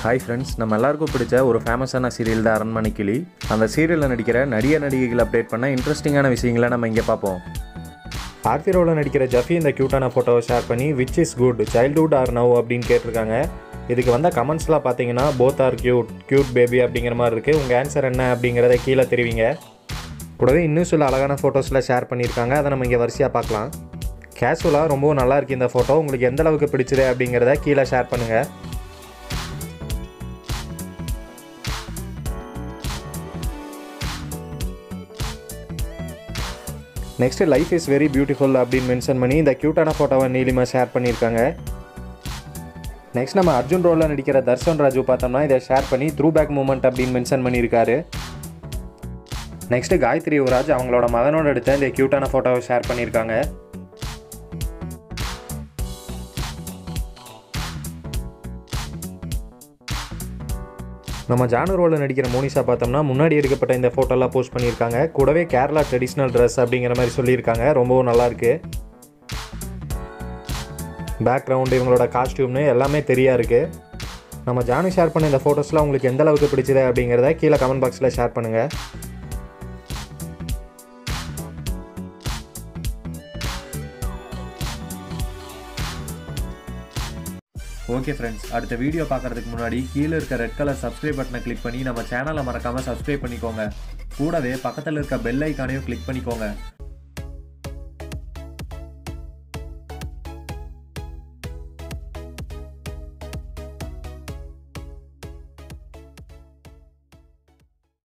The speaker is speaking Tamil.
ஹாய் ஃப்ரெண்ட்ஸ் நம்ம எல்லாருக்கும் பிடிச்ச ஒரு ஃபேமஸான சீரியல் தான் அரண்மனை கிளி அந்த சீரியலில் நடிக்கிற நடிகர் நடிகைகள் அப்டேட் பண்ண இன்ட்ரெஸ்டிங்கான விஷயங்களை நம்ம இங்கே பார்ப்போம் ஆர்த்திரோவில் நடிக்கிற ஜஃபி இந்த க்யூட்டான ஃபோட்டோவை ஷேர் பண்ணி which is good childhood or now அப்படின்னு கேட்டிருக்காங்க இதுக்கு வந்த கமெண்ட்ஸ்லாம் பார்த்தீங்கன்னா both are cute cute baby அப்படிங்கிற மாதிரி இருக்குது உங்கள் ஆன்சர் என்ன அப்படிங்கிறத கீழே தெரிவிங்க கூடவே இன்னும் சில அழகான ஃபோட்டோஸில் ஷேர் பண்ணியிருக்காங்க அதை நம்ம இங்கே வரிசையாக பார்க்கலாம் கேஷுவலாக ரொம்பவும் நல்லா இருக்கு இந்த ஃபோட்டோ உங்களுக்கு எந்த அளவுக்கு பிடிச்சது அப்படிங்கிறத கீழே ஷேர் பண்ணுங்கள் next life is very beautiful அப்படின்னு மென்ஷன் பண்ணி இந்த க்யூட்டான ஃபோட்டோவை நீலிமா ஷேர் பண்ணியிருக்காங்க நெக்ஸ்ட் நம்ம அர்ஜுன் ரோலில் நடிக்கிற தர்ஷன் ராஜு பார்த்தோம்னா இதை ஷேர் பண்ணி த்ரூ பேக் மூமெண்ட் அப்படின்னு மென்ஷன் பண்ணியிருக்காரு நெக்ஸ்ட் காயத்ரி யுவராஜ் அவங்களோட மகனோட எடுத்த இந்த க்யூட்டான ஃபோட்டோவை ஷேர் பண்ணியிருக்காங்க நம்ம ஜானு ரோலில் நடிக்கிற மோனிஷா பார்த்தோம்னா முன்னாடி எடுக்கப்பட்ட இந்த ஃபோட்டோலாம் போஸ்ட் பண்ணியிருக்காங்க கூடவே கேரளா ட்ரெடிஷ்னல் ட்ரெஸ் அப்படிங்கிற மாதிரி சொல்லியிருக்காங்க ரொம்பவும் நல்லா இருக்கு பேக்ரவுண்டு இவங்களோட காஸ்டியூம்னு எல்லாமே தெரியா இருக்கு நம்ம ஜானு ஷேர் பண்ண இந்த ஃபோட்டோஸ்லாம் உங்களுக்கு எந்த அளவுக்கு பிடிச்சது அப்படிங்கிறத கீழே கமெண்ட் பாக்ஸில் ஷேர் பண்ணுங்கள் ஓகே ஃப்ரெண்ட்ஸ் அடுத்த வீடியோ பார்க்குறதுக்கு முன்னாடி கீழே இருக்க ரெட் கலர் சப்ஸ்கிரைப் பட்டனை கிளிக் பண்ணி நம்ம சேனலை மறக்காமல் சப்ஸ்கிரைப் பண்ணிக்கோங்க கூடவே பக்கத்தில் இருக்க பெல் ஐக்கானையும் கிளிக் பண்ணிக்கோங்க